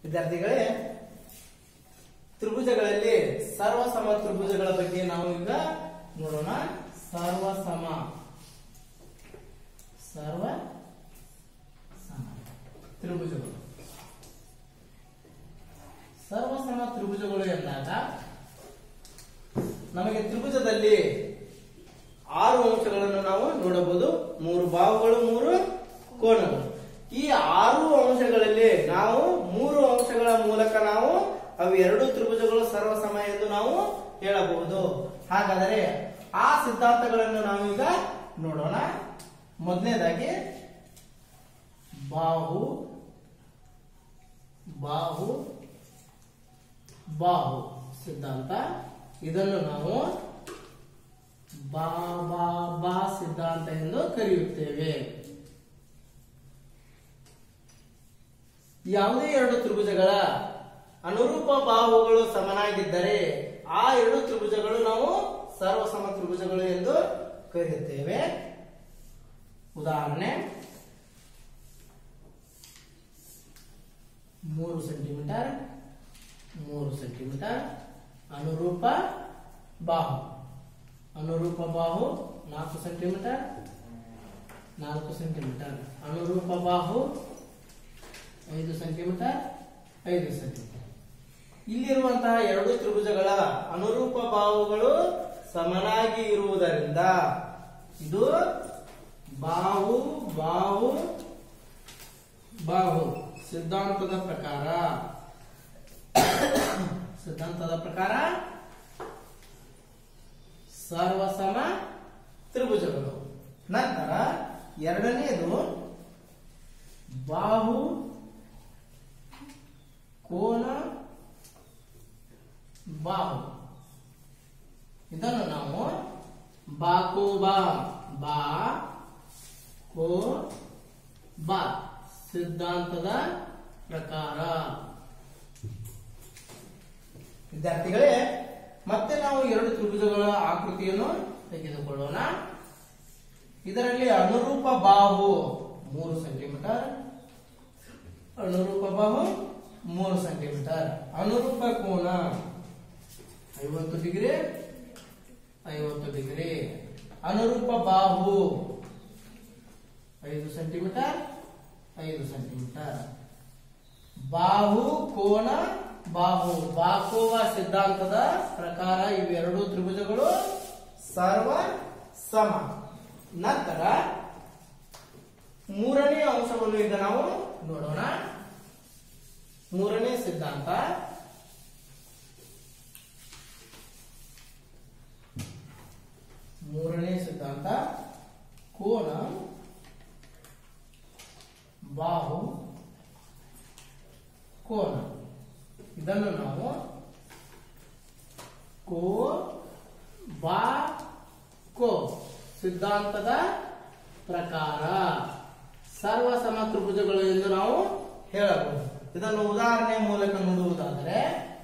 ವಿದ್ಯಾರ್ಥಿಗಳೇ ತ್ರಿಭುಜಗಳಲ್ಲಿ ಸರ್ವಸಮ ತ್ರಿಭುಜಗಳ ಬಗ್ಗೆ ನಾವು ಈಗ ನೋಡೋಣ ಸರ್ವಸಮ ಸರ್ವ ಸಮ ತ್ರಿಭುಜಗಳು ಸರ್ವಸಮ ತ್ರಿಭುಜಗಳು ಎಂದಾಗ ನಮಗೆ ತ್ರಿಭುಜದಲ್ಲಿ ಆರು ಅಂಶಗಳನ್ನು ನಾವು ನೋಡಬಹುದು ಮೂರು ಬಾಹುಗಳು ಮೂರು ಕೋನಗಳು ಈ ಆರು ಅಂಶಗಳಲ್ಲಿ ನಾವು ಮೂರು ಅಂಶಗಳ ಮೂಲಕ ನಾವು ಅವು ಎರಡು ತ್ರಿಭುಜಗಳು ಸರ್ವಸಮ ಎಂದು ನಾವು ಹೇಳಬಹುದು ಹಾಗಾದರೆ ಆ ಸಿದ್ಧಾಂತಗಳನ್ನು ನಾವೀಗ ನೋಡೋಣ ಮೊದಲನೇದಾಗಿ ಬಾಹು ಬಾಹು ಬಾಹು ಸಿದ್ಧಾಂತ ಇದನ್ನು ನಾವು ಬಾ ಬಾ ಬಾ ಸಿದ್ಧಾಂತ ಎಂದು ಕರೆಯುತ್ತೇವೆ ಯಾವುದೇ ಎರಡು ತ್ರಿಭುಜಗಳ ಅನುರೂಪ ಬಾಹುಗಳು ಸಮನಾಗಿದ್ದರೆ ಆ ಎರಡು ತ್ರಿಭುಜಗಳು ನಾವು ಸರ್ವಸಮ ತ್ರಿಭುಜಗಳು ಎಂದು ಕರೆಯುತ್ತೇವೆ ಉದಾಹರಣೆ ಮೂರು ಸೆಂಟಿಮೀಟರ್ ಮೂರು ಸೆಂಟಿಮೀಟರ್ ಅನುರೂಪ ಬಾಹು ಅನುರೂಪ ಬಾಹು ನಾಲ್ಕು ಸೆಂಟಿಮೀಟರ್ ನಾಲ್ಕು ಸೆಂಟಿಮೀಟರ್ ಅನುರೂಪ ಬಾಹು ಐದು ಸೆಂಟಿಮೀಟರ್ ಐದು ಸೆಂಟಿಮೀಟರ್ ಇಲ್ಲಿರುವಂತಹ ಎರಡು ತ್ರಿಭುಜಗಳ ಅನುರೂಪ ಬಾಹುಗಳು ಸಮನಾಗಿ ಇರುವುದರಿಂದ ಇದು ಬಾಹು ಬಾಹು ಬಾಹು ಸಿದ್ಧಾಂತದ ಪ್ರಕಾರ ಸಿದ್ಧಾಂತದ ಪ್ರಕಾರ ಸರ್ವಸಮ ತ್ರಿಭುಜಗಳು ನಂತರ ಎರಡನೆಯದು ಬಾಹು ಕೋನ ಬಾಹು ಇದನ್ನು ನಾವು ಬಾಕೋ ಬಾ ಬಾ ಕೋ ಬಾ ಸಿದ್ಧಾಂತದ ಪ್ರಕಾರ ವಿದ್ಯಾರ್ಥಿಗಳೇ ಮತ್ತೆ ನಾವು ಎರಡು ತ್ರಿಭುಜಗಳ ಆಕೃತಿಯನ್ನು ತೆಗೆದುಕೊಳ್ಳೋಣ ಇದರಲ್ಲಿ ಅನುರೂಪ ಬಾಹು ಮೂರು ಸೆಂಟಿಮೀಟರ್ ಅನುರೂಪ ಬಾಹು ಮೂರು ಸೆಂಟಿಮೀಟರ್ ಅನುರೂಪ ಕೋನ ಐವತ್ತು ಡಿಗ್ರಿ ಐವತ್ತು ಡಿಗ್ರಿ ಅನುರೂಪ ಬಾಹು ಐದು ಸೆಂಟಿಮೀಟರ್ ಐದು ಸೆಂಟಿಮೀಟರ್ ಬಾಹು ಕೋನ ಬಾಹು ಬಾಕೋವ ಸಿದ್ಧಾಂತದ ಪ್ರಕಾರ ಇವೆರಡು ತ್ರಿಭುಜಗಳು ಸರ್ವ ಸಮ ನಂತರ ಮೂರನೇ ಅಂಶವನ್ನು ಈಗ ನಾವು ನೋಡೋಣ ಮೂರನೇ ಸಿದ್ಧಾಂತ ಮೂರನೇ ಸಿದ್ಧಾಂತ ಕೋನ ಬಾಹು ಕೋನ ಇದನ್ನು ನಾವು ಕೋ ಬಾ ಕೋ ಸಿದ್ಧಾಂತದ ಪ್ರಕಾರ ಸರ್ವಸಮ ತ್ರಿಭುಜಗಳು ಎಂದು ನಾವು ಹೇಳಬಹುದು ಇದನ್ನು ಉದಾಹರಣೆ ಮೂಲಕ ನೋಡುವುದಾದರೆ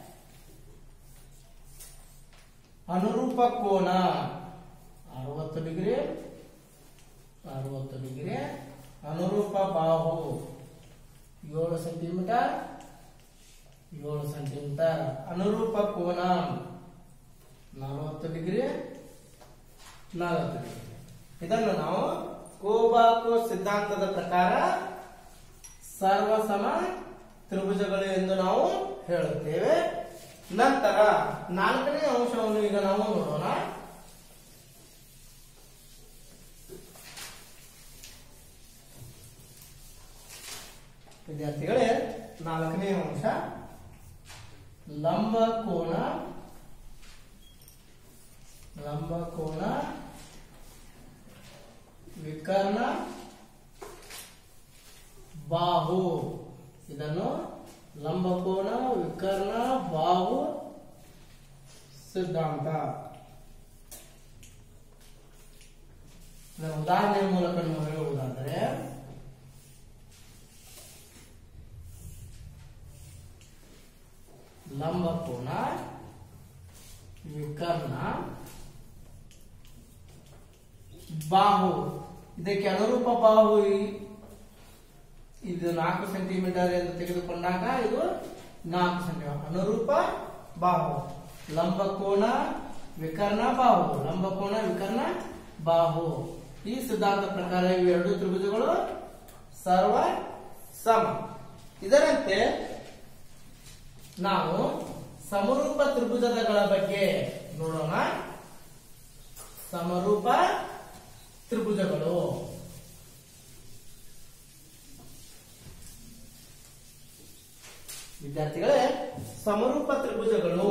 ಅನುರೂಪ ಕೋನ ಅರವತ್ತು ಡಿಗ್ರಿ ಅರವತ್ತು ಡಿಗ್ರಿ ಅನುರೂಪ ಬಾಹು ಏಳು ಸೆಂಟಿಮೀಟರ್ ಏಳು ಸೆಂಟಿಮೀಟರ್ ಅನುರೂಪ ಕೋನ ನಲವತ್ತು ಡಿಗ್ರಿ ನಲವತ್ತು ಡಿಗ್ರಿ ಇದನ್ನು ನಾವು ಕೋಬಾಕೋ ಸಿದ್ಧಾಂತದ ಪ್ರಕಾರ ಸರ್ವಸಮ ತ್ರಿಭುಜಗಳು ಎಂದು ನಾವು ಹೇಳುತ್ತೇವೆ ನಂತರ ನಾಲ್ಕನೇ ಅಂಶವನ್ನು ಈಗ ನಾವು ನೋಡೋಣ ವಿದ್ಯಾರ್ಥಿಗಳೇ ನಾಲ್ಕನೇ ಅಂಶ ಲಂಬ ಕೋನ ಲಂಬ ಕೋನ ವಿಕರ್ಣ ಬಾಹು ಇದನ್ನು ಲಂಬಕೋನ ವಿಕರ್ಣ ಬಾಹು ಸಿದ್ಧಾಂತ ಇದರ ಉದಾಹರಣೆ ಮೂಲಕ ನೀವು ಹೇಳುವುದಾದರೆ ಲಂಬಕೋನ ವಿಕರ್ಣ ಬಾಹು ಇದಕ್ಕೆ ಅನುರೂಪ ಬಾಹು ಈ- ಇದು ನಾಲ್ಕು ಸೆಂಟಿಮೀಟರ್ ಎಂದು ತೆಗೆದುಕೊಂಡಾಗ ಇದು ನಾಲ್ಕು ಸೆಂಟಿಮೀಟರ್ ಅನುರೂಪ ಬಾಹು ಲಂಬಕೋನ ವಿಕರ್ಣ ಬಾಹು ಲಂಬಕೋನ ವಿಕರ್ಣ ಬಾಹು ಈ ಸಿದ್ಧಾಂತ ಪ್ರಕಾರ ಇವೆರಡು ತ್ರಿಭುಜಗಳು ಸರ್ವ ಸಮ ಇದರಂತೆ ನಾವು ಸಮರೂಪ ತ್ರಿಭುಜಗಳ ಬಗ್ಗೆ ನೋಡೋಣ ಸಮರೂಪ ತ್ರಿಭುಜಗಳು ವಿದ್ಯಾರ್ಥಿಗಳೇ ಸಮರೂಪ ತ್ರಿಭುಜಗಳು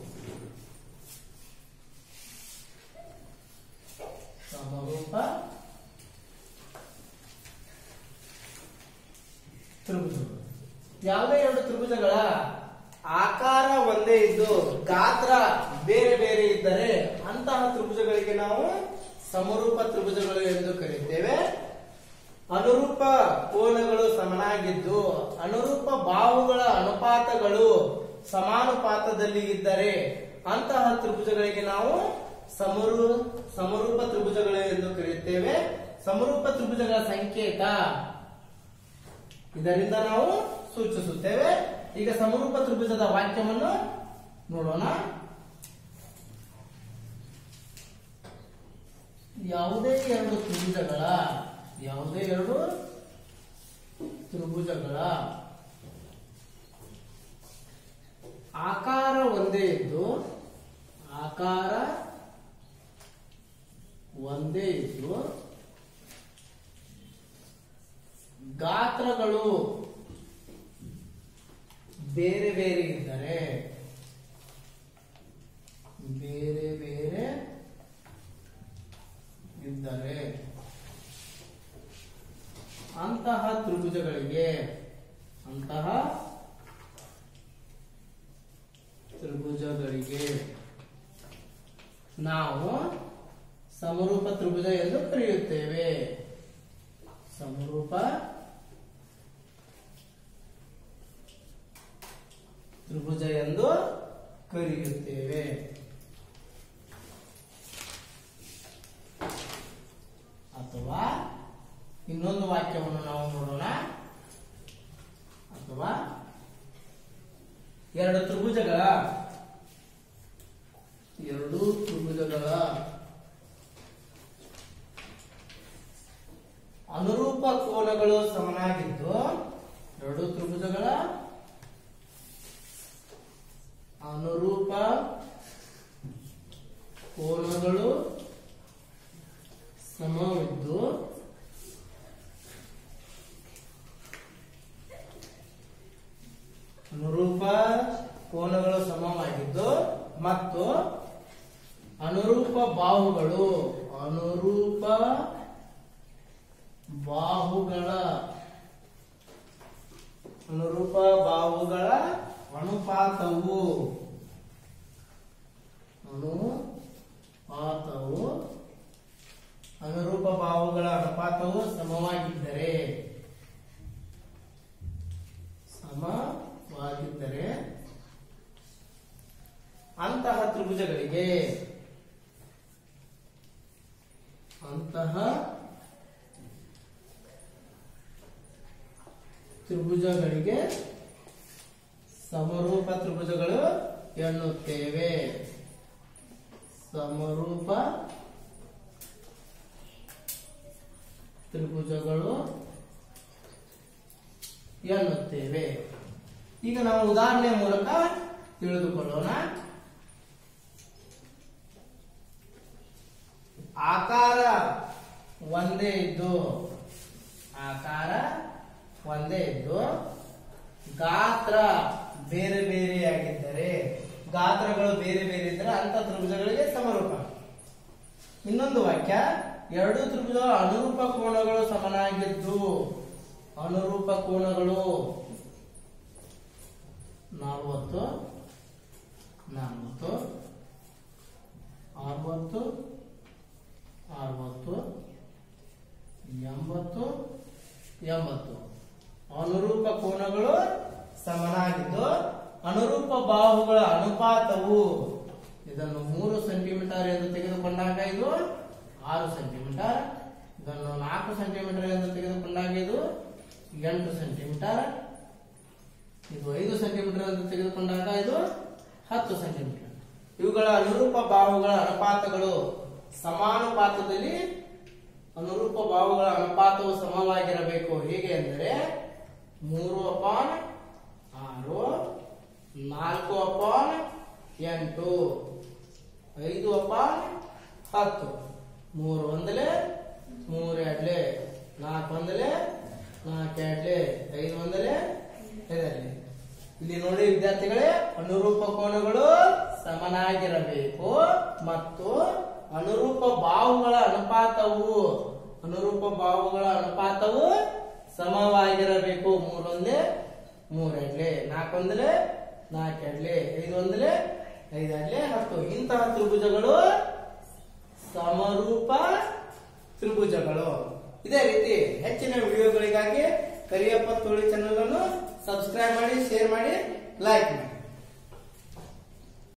ಸಮರೂಪ ತ್ರಿಭುಜಗಳು ಯಾವುದೇ ಎರಡು ತ್ರಿಭುಜಗಳ ಆಕಾರ ಒಂದೇ ಇದ್ದು ಗಾತ್ರ ಬೇರೆ ಬೇರೆ ಇದ್ದರೆ ಅಂತಹ ತ್ರಿಭುಜಗಳಿಗೆ ನಾವು ಸಮರೂಪ ತ್ರಿಭುಜಗಳು ಎಂದು ಕರೆಯುತ್ತೇವೆ ಅನುರೂಪ ಕೋನಗಳು ಸಮನಾಗಿದ್ದು ಅನುರೂಪ ಬಾಹುಗಳ ಅನುಪಾತಗಳು ಸಮಾನುಪಾತದಲ್ಲಿ ಇದ್ದರೆ ಅಂತಹ ತ್ರಿಭುಜಗಳಿಗೆ ನಾವು ಸಮರು ಸಮರೂಪ ತ್ರಿಭುಜಗಳು ಎಂದು ಕರೆಯುತ್ತೇವೆ ಸಮರೂಪ ತ್ರಿಭುಜಗಳ ಸಂಕೇತ ಇದರಿಂದ ನಾವು ಸೂಚಿಸುತ್ತೇವೆ ಈಗ ಸಮರೂಪ ತ್ರಿಭುಜದ ವಾಕ್ಯವನ್ನು ನೋಡೋಣ ಯಾವುದೇ ಎರಡು ತ್ರಿಭುಜಗಳ ಯಾವುದೇ ಎರಡು ತ್ರಿಭುಜಗಳ ಆಕಾರ ಒಂದೇ ಇದ್ದು ಆಕಾರ ಒಂದೇ ಇದ್ದು ಗಾತ್ರಗಳು ಬೇರೆ ಬೇರೆ ಇದ್ದರೆ ಬೇರೆ ಬೇರೆ ಇದ್ದರೆ ಅಂತಹ ತ್ರಿಭುಜಗಳಿಗೆ ಅಂತಹ ತ್ರಿಭುಜಗಳಿಗೆ ನಾವು ಸಮರೂಪ ತ್ರಿಭುಜ ಎಂದು ಕರೆಯುತ್ತೇವೆ ಸಮರೂಪ ತ್ರಿಭುಜ ಎಂದು ಕರೆಯುತ್ತೇವೆ ಅಥವಾ ಇನ್ನೊಂದು ವಾಕ್ಯವನ್ನು ನಾವು ನೋಡೋಣ ಅಥವಾ ಎರಡು ತ್ರಿಭುಜಗಳ ಎರಡು ತ್ರಿಭುಜಗಳ ಅನುರೂಪ ಕೋನಗಳು ಸಮನಾಗಿದ್ದು ಎರಡು ತ್ರಿಭುಜಗಳ ಅನುರೂಪ ಕೋನಗಳು ಸಮವಿದ್ದು ಅನುರೂಪ ಕೋನಗಳು ಸಮವಾಗಿದ್ದು ಮತ್ತು ಅನುರೂಪ ಬಾಹುಗಳು ಅನುರೂಪ ಬಾಹುಗಳ ಅನುರೂಪ ಬಾಹುಗಳ ಅನುಪಾತವು ಅನುಪಾತವು ಅನುರೂಪ ಬಾಹುಗಳ ಅನುಪಾತವು ಸಮವಾಗಿದ್ದರೆ ಸಮವಾಗಿದ್ದರೆ ಅಂತಹ ತ್ರಿಭುಜಗಳಿಗೆ ಅಂತಹ ತ್ರಿಭುಜಗಳಿಗೆ ಸಮರೂಪ ತ್ರಿಭುಜಗಳು ಎನ್ನುತ್ತೇವೆ ಸಮರೂಪ ತ್ರಿಭುಜಗಳು ಎನ್ನುತ್ತೇವೆ ಈಗ ನಾವು ಉದಾಹರಣೆ ಮೂಲಕ ತಿಳಿದುಕೊಳ್ಳೋಣ ಆಕಾರ ಒಂದೇ ಇದ್ದು ಆಕಾರ ಒಂದೇ ಇದ್ದು ಗಾತ್ರ ಬೇರೆ ಬೇರೆಯಾಗಿದ್ದರೆ ಗಾತ್ರಗಳು ಬೇರೆ ಬೇರೆ ಇದ್ದರೆ ಅಂತ ತ್ರಿಭುಜಗಳಿಗೆ ಸಮರೂಪ ಇನ್ನೊಂದು ವಾಕ್ಯ ಎರಡು ತ್ರಿಭುಜ ಅನುರೂಪ ಕೋನಗಳು ಸಮನಾಗಿದ್ದು ಅನುರೂಪ ಕೋನಗಳು ನಲವತ್ತು ನಲವತ್ತು ಅರವತ್ತು ಅರವತ್ತು ಎಂಬತ್ತು ಎಂಬತ್ತು ಅನುರೂಪ ಕೋನಗಳು ಸಮನಾಗಿದ್ದು ಅನುರೂಪ ಬಾಹುಗಳ ಅನುಪಾತವು ಇದನ್ನು ಮೂರು ಸೆಂಟಿಮೀಟರ್ ಎಂದು ತೆಗೆದುಕೊಂಡಾಗ ಇದು ಆರು ಸೆಂಟಿಮೀಟರ್ ಇದನ್ನು ನಾಲ್ಕು ಸೆಂಟಿಮೀಟರ್ ಎಂದು ತೆಗೆದುಕೊಂಡಾಗ ಇದು ಎಂಟು ಸೆಂಟಿಮೀಟರ್ ಇದು ಐದು ಸೆಂಟಿಮೀಟರ್ ಅಂತ ತೆಗೆದುಕೊಂಡಾಗ ಇದು ಹತ್ತು ಸೆಂಟಿಮೀಟರ್ ಇವುಗಳ ಅನುರೂಪ ಬಾಹುಗಳ ಅನುಪಾತಗಳು ಸಮಾನುಪಾತದಲ್ಲಿ ಅನುರೂಪ ಬಾಹುಗಳ ಅನುಪಾತವು ಸಮವಾಗಿರಬೇಕು ಹೇಗೆ ಅಂದರೆ ಮೂರು ಅಪಾನ್ ಆರು ನಾಲ್ಕು ಅಪಾನ್ ಎಂಟು ಐದು ಅಪಾನ್ ಹತ್ತು ಮೂರು ಒಂದಲೇ ಮೂರು ಎರಡ್ಲೆ ನಾಲ್ಕು ಒಂದಲೇ ನಾಲ್ಕು ಎರಡ್ಲೆ ಐದು ಒಂದಲೇ ಐದರಲ್ಲಿ ಇಲ್ಲಿ ನೋಡಿ ವಿದ್ಯಾರ್ಥಿಗಳೇ ಅನುರೂಪ ಕೋನಗಳು ಸಮನಾಗಿರಬೇಕು ಮತ್ತು ಅನುರೂಪ ಬಾಹುಗಳ ಅನುಪಾತವು ಅನುರೂಪ ಬಾಹುಗಳ ಅನುಪಾತವು ಸಮವಾಗಿರಬೇಕು ಮೂರೊಂದೇ ಮೂರೆಡ್ಲೆ ನಾಲ್ಕೊಂದಲೇ ನಾಲ್ಕೆಡ್ಲೆ ಐದೊಂದಲೇ ಐದೆಡ್ಲೆ ಹತ್ತು ಇಂತಹ ತ್ರಿಭುಜಗಳು ಸಮರೂಪ ತ್ರಿಭುಜಗಳು ಇದೇ ರೀತಿ ಹೆಚ್ಚಿನ ವಿಡಿಯೋಗಳಿಗಾಗಿ ಕರಿಯಪ್ಪ ತೋಳಿ ಚಾನಲ್ ಅನ್ನು ಸಬ್ಸ್ಕ್ರೈಬ್ ಮಾಡಿ ಶೇರ್ ಮಾಡಿ ಲೈಕ್ ಮಾಡಿ